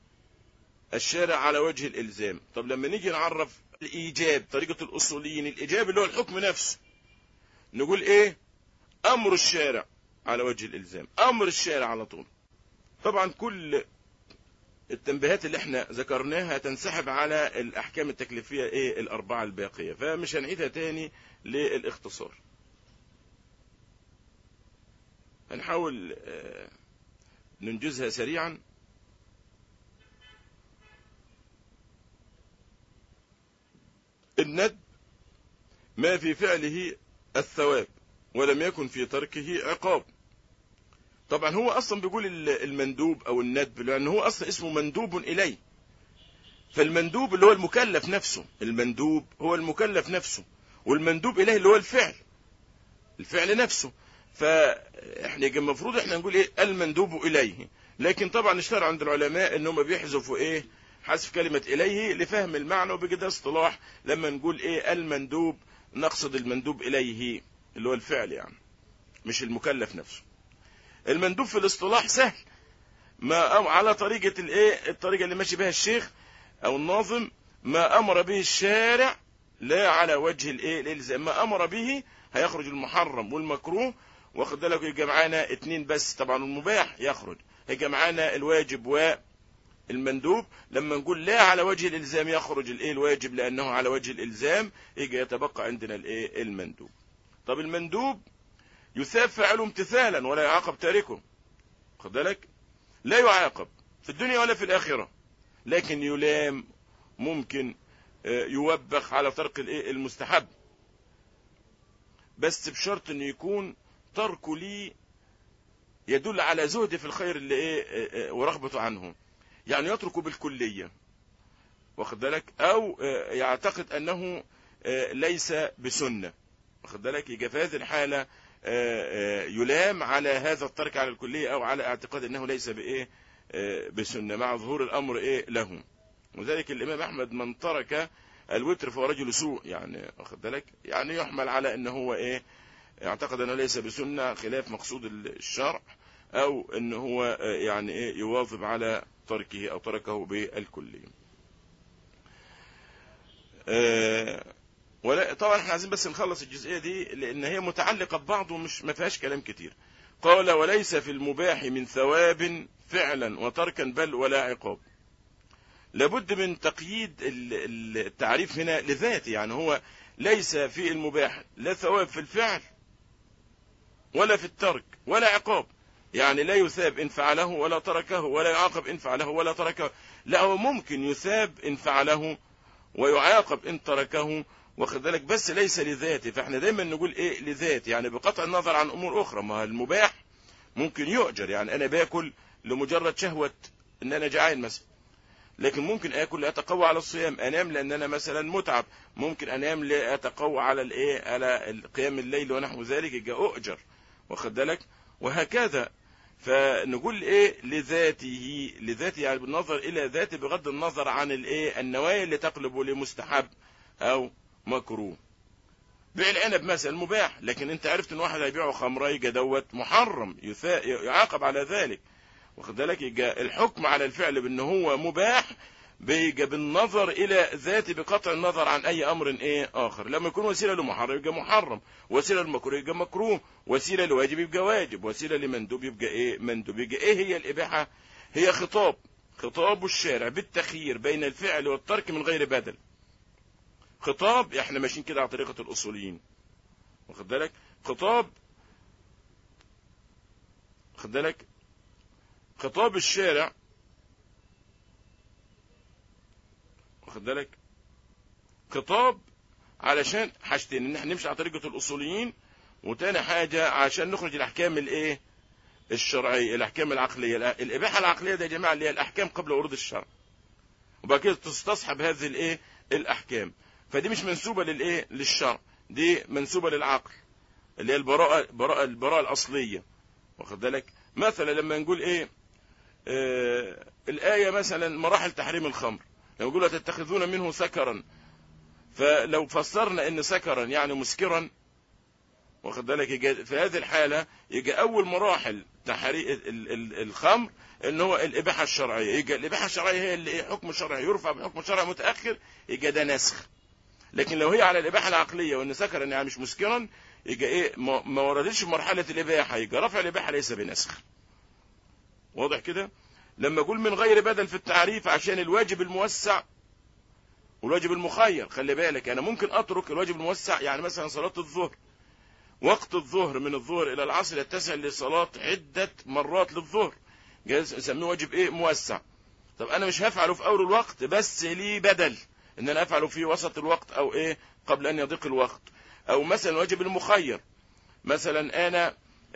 الشارع على وجه الإلزام طب لما نيجي نعرف الإيجاب طريقة الأصوليين الإيجاب اللي هو الحكم نفسه نقول إيه أمر الشارع على وجه الإلزام أمر الشارع على طول طبعا كل التنبيهات اللي احنا ذكرناها تنسحب على الأحكام التكليفية إيه الأربعة الباقية فمش هنعيدها تاني للاختصار هنحاول ننجزها سريعا الند ما في فعله الثواب ولم يكن في تركه عقاب طبعا هو اصلا بيقول المندوب او الندب لان هو اصلا اسمه مندوب اليه فالمندوب اللي هو المكلف نفسه المندوب هو المكلف نفسه والمندوب اليه اللي هو الفعل الفعل نفسه فاحنا المفروض احنا نقول ايه المندوب اليه لكن طبعا اشتهر عند العلماء انهم بيحذفوا ايه حذف كلمة إليه لفهم المعنى وبكده اصطلاح لما نقول إيه المندوب نقصد المندوب إليه اللي هو الفعل يعني مش المكلف نفسه المندوب في الاصطلاح سهل ما أو على طريقة الإيه الطريقة اللي ماشي بها الشيخ أو الناظم ما أمر به الشارع لا على وجه الإيه الإلزام ما أمر به هيخرج المحرم والمكروه واخد بالك يبقى معانا اتنين بس طبعا المباح يخرج هيبقى معانا الواجب و المندوب لما نقول لا على وجه الالزام يخرج الايه الواجب لانه على وجه الالزام يجي يتبقى عندنا الايه المندوب طب المندوب يثاب فاعله امتثالا ولا يعاقب تاركه خد بالك لا يعاقب في الدنيا ولا في الاخره لكن يلام ممكن يوبخ على ترك الايه المستحب بس بشرط انه يكون تركه لي يدل على زهد في الخير اللي ايه ورغبته عنه يعني يتركه بالكلية واخد بالك او يعتقد انه ليس بسنة واخد بالك يبقى في هذه الحالة يلام على هذا الترك على الكلية او على اعتقاد انه ليس بايه بسنة مع ظهور الامر ايه له وذلك الامام احمد من ترك الوتر فهو رجل سوء يعني واخد بالك يعني يحمل على انه هو ايه اعتقد انه ليس بسنة خلاف مقصود الشرع او ان هو يعني ايه يواظب على تركه او تركه بالكلية أه ولا طبعا احنا عايزين بس نخلص الجزئية دي لان هي متعلقة ببعض ومش ما فيهاش كلام كتير قال وليس في المباح من ثواب فعلا وتركا بل ولا عقاب لابد من تقييد التعريف هنا لذاته يعني هو ليس في المباح لا ثواب في الفعل ولا في الترك ولا عقاب يعني لا يثاب إن فعله ولا تركه ولا يعاقب إن فعله ولا تركه لا هو ممكن يثاب إن فعله ويعاقب إن تركه واخد بالك بس ليس لذاته فاحنا دايما نقول ايه لذات يعني بقطع النظر عن امور اخرى ما المباح ممكن يؤجر يعني انا باكل لمجرد شهوة ان انا جعان مثلا لكن ممكن اكل لاتقوى على الصيام انام لان انا مثلا متعب ممكن انام لاتقوى على الايه على قيام الليل ونحو ذلك يبقى اؤجر واخد بالك وهكذا فنقول ايه لذاته لذاته يعني بالنظر الى ذاته بغض النظر عن الايه النوايا اللي تقلب لمستحب او مكروه بيع العنب مثلا مباح لكن انت عرفت ان واحد هيبيعه خمره يجي دوت محرم يعاقب على ذلك واخد بالك يجي الحكم على الفعل بان هو مباح بيجي بالنظر الى ذاته بقطع النظر عن اي امر ايه اخر لما يكون وسيله لمحرم يبقى محرم وسيله لمكروه يبقى مكروه وسيله لواجب يبقى واجب وسيله لمندوب يبقى ايه مندوب يبقى ايه هي الاباحه هي خطاب خطاب الشارع بالتخيير بين الفعل والترك من غير بدل خطاب احنا ماشيين كده على طريقه الاصوليين واخد بالك خطاب واخد بالك خطاب الشارع واخد بالك خطاب علشان حاجتين ان احنا نمشي على طريقه الاصوليين وتاني حاجه عشان نخرج الاحكام الايه الشرعيه الاحكام العقليه الاباحه العقليه ده يا جماعه اللي هي الاحكام قبل ورود الشرع وبعد كده تستصحب هذه الايه الاحكام فدي مش منسوبه للايه للشرع دي منسوبه للعقل اللي هي البراءه البراءه البراءه الاصليه واخد بالك مثلا لما نقول ايه آه الايه مثلا مراحل تحريم الخمر لو يقولوا تتخذون منه سكرا فلو فسرنا ان سكرا يعني مسكرا واخد بالك يجي في هذه الحاله يجي اول مراحل تحريق الخمر ان هو الاباحه الشرعيه يجي الاباحه الشرعيه هي اللي حكم شرعي يرفع بحكم شرعي متاخر يجي ده نسخ لكن لو هي على الاباحه العقليه وان سكرا يعني مش مسكرا يجي ايه ما وردتش في مرحله الاباحه يجي رفع الاباحه ليس بنسخ واضح كده لما اقول من غير بدل في التعريف عشان الواجب الموسع والواجب المخير خلي بالك انا ممكن اترك الواجب الموسع يعني مثلا صلاه الظهر وقت الظهر من الظهر الى العصر يتسع لصلاه عده مرات للظهر جايز اسميه واجب ايه موسع طب انا مش هفعله في اول الوقت بس ليه بدل ان انا افعله في وسط الوقت او ايه قبل ان يضيق الوقت او مثلا الواجب المخير مثلا انا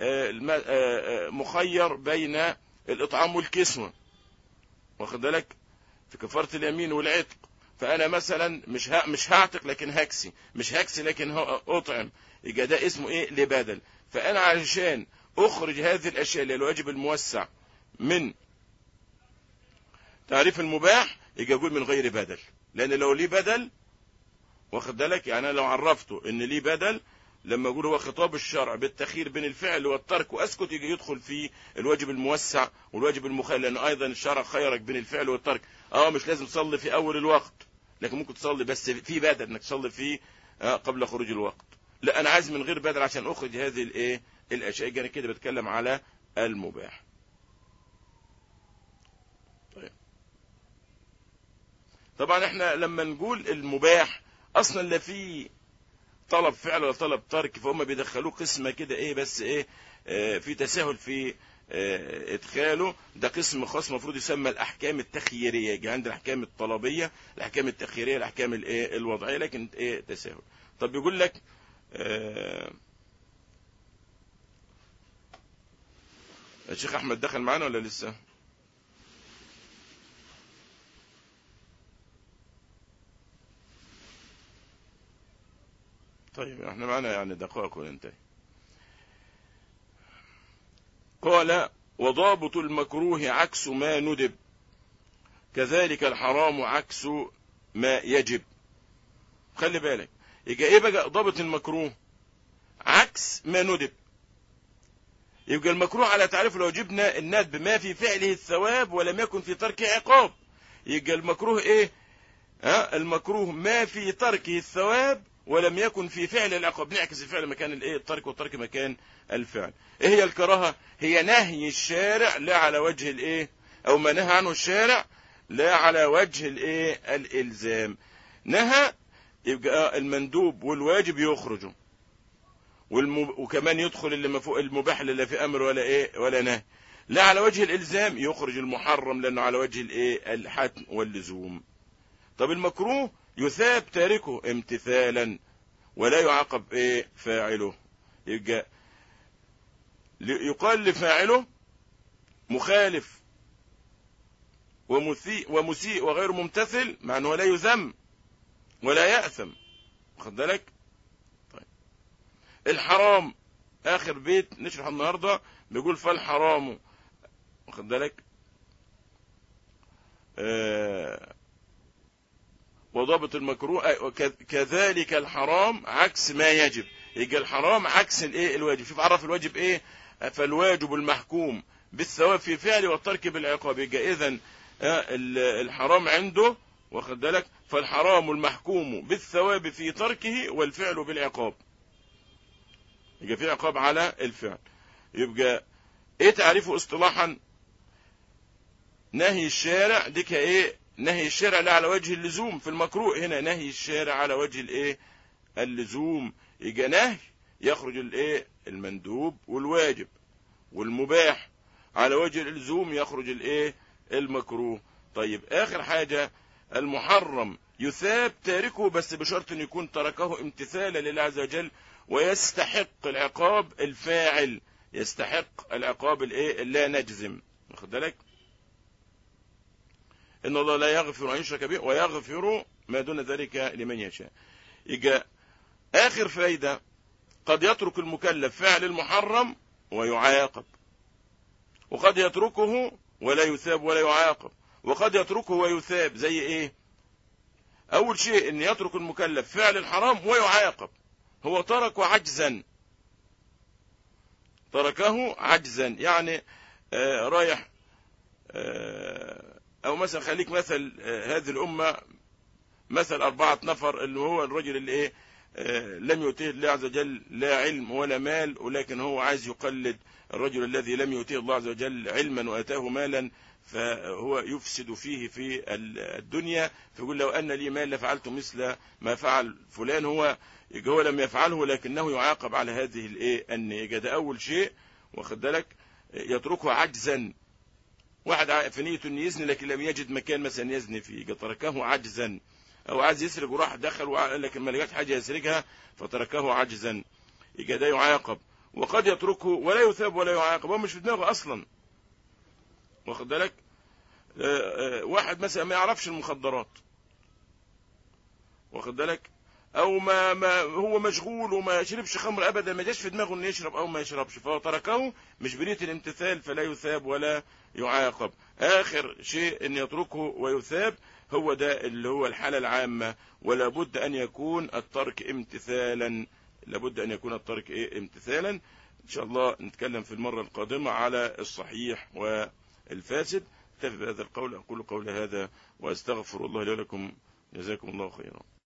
مخير بين الاطعام والكسوة واخد بالك في كفاره اليمين والعتق فانا مثلا مش ها مش هعتق لكن هكسي مش هكسي لكن اطعم يبقى ده اسمه ايه لبدل فانا علشان اخرج هذه الاشياء اللي الواجب الموسع من تعريف المباح يجي اقول من غير بدل لان لو ليه بدل واخد بالك يعني انا لو عرفته ان ليه بدل لما اقول هو خطاب الشرع بالتخير بين الفعل والترك واسكت يجي يدخل في الواجب الموسع والواجب المخير لان ايضا الشرع خيرك بين الفعل والترك اه مش لازم تصلي في اول الوقت لكن ممكن تصلي بس في بدل انك تصلي فيه آه قبل خروج الوقت لا انا عايز من غير بدل عشان اخرج هذه الايه الاشياء انا كده بتكلم على المباح طيب طبعا احنا لما نقول المباح اصلا لا في طلب فعل ولا طلب ترك فهم بيدخلوه قسمه كده ايه بس ايه آه في تساهل في آه ادخاله ده قسم خاص المفروض يسمى الاحكام التخييريه يجي عند الاحكام الطلبيه الاحكام التخييريه الاحكام الايه الوضعيه لكن ايه تساهل طب بيقول لك آه الشيخ احمد دخل معانا ولا لسه طيب احنا معنا يعني دقائق وننتهي قال وضابط المكروه عكس ما ندب كذلك الحرام عكس ما يجب خلي بالك يبقى ايه بقى ضابط المكروه عكس ما ندب يبقى المكروه على تعريف لو جبنا الندب ما في فعله الثواب ولم يكن في تركه عقاب يبقى المكروه ايه ها المكروه ما في تركه الثواب ولم يكن في فعل العقاب نعكس الفعل مكان الايه الترك والترك مكان الفعل ايه هي الكراهه هي نهي الشارع لا على وجه الايه او ما نهى عنه الشارع لا على وجه الايه الالزام نهى يبقى المندوب والواجب يخرجوا والمب... وكمان يدخل اللي ما فوق المباح اللي لا في امر ولا ايه ولا نهي لا على وجه الالزام يخرج المحرم لانه على وجه الايه الحتم واللزوم طب المكروه يثاب تاركه امتثالا ولا يعاقب ايه فاعله يبقى يقال لفاعله مخالف ومسيء ومسيء وغير ممتثل مع انه لا يذم ولا يأثم واخد بالك طيب الحرام اخر بيت نشرح النهارده بيقول فالحرام واخد بالك آه وضابط المكروه آه، وك- كذلك الحرام عكس ما يجب يبقى الحرام عكس الايه الواجب شوف عرف الواجب ايه فالواجب المحكوم بالثواب في فعل والترك بالعقاب يبقى اذا الحرام عنده واخد بالك فالحرام المحكوم بالثواب في تركه والفعل بالعقاب يبقى في عقاب على الفعل يبقى ايه تعريفه اصطلاحا نهي الشارع دي كايه نهي الشارع لا على وجه اللزوم في المكروه هنا نهي الشارع على وجه الايه اللزوم يبقى نهي يخرج الايه المندوب والواجب والمباح على وجه اللزوم يخرج الايه المكروه طيب اخر حاجة المحرم يثاب تاركه بس بشرط ان يكون تركه امتثالا لله عز وجل ويستحق العقاب الفاعل يستحق العقاب الايه لا نجزم واخد بالك ان الله لا يغفر ان يشرك به ويغفر ما دون ذلك لمن يشاء يجي اخر فايده قد يترك المكلف فعل المحرم ويعاقب وقد يتركه ولا يثاب ولا يعاقب وقد يتركه ويثاب زي ايه اول شيء ان يترك المكلف فعل الحرام ويعاقب هو ترك عجزا تركه عجزا يعني آه رايح آه او مثلا خليك مثل آه هذه الامه مثل اربعه نفر اللي هو الرجل اللي ايه آه لم يؤتيه الله عز وجل لا علم ولا مال ولكن هو عايز يقلد الرجل الذي لم يؤتيه الله عز وجل علما واتاه مالا فهو يفسد فيه في الدنيا فيقول لو ان لي مال لفعلت مثل ما فعل فلان هو هو لم يفعله لكنه يعاقب على هذه الايه النيجه ده اول شيء واخد بالك يتركه عجزا واحد في نيته انه يزني لكن لم يجد مكان مثلا يزني فيه تركه عجزا او عايز يسرق وراح دخل لكن ما لقاش حاجه يسرقها فتركه عجزا يبقى ده يعاقب وقد يتركه ولا يثاب ولا يعاقب هو مش في دماغه اصلا واخد بالك واحد مثلا ما يعرفش المخدرات واخد بالك او ما, ما هو مشغول وما يشربش خمر ابدا ما جاش في دماغه انه يشرب او ما يشربش فهو تركه مش بنيه الامتثال فلا يثاب ولا يعاقب اخر شيء ان يتركه ويثاب هو ده اللي هو الحالة العامة ولا بد ان يكون الترك امتثالا لابد ان يكون الترك ايه امتثالا ان شاء الله نتكلم في المرة القادمة على الصحيح والفاسد اكتفي بهذا القول اقول قولي هذا واستغفر الله لي ولكم جزاكم الله خيرا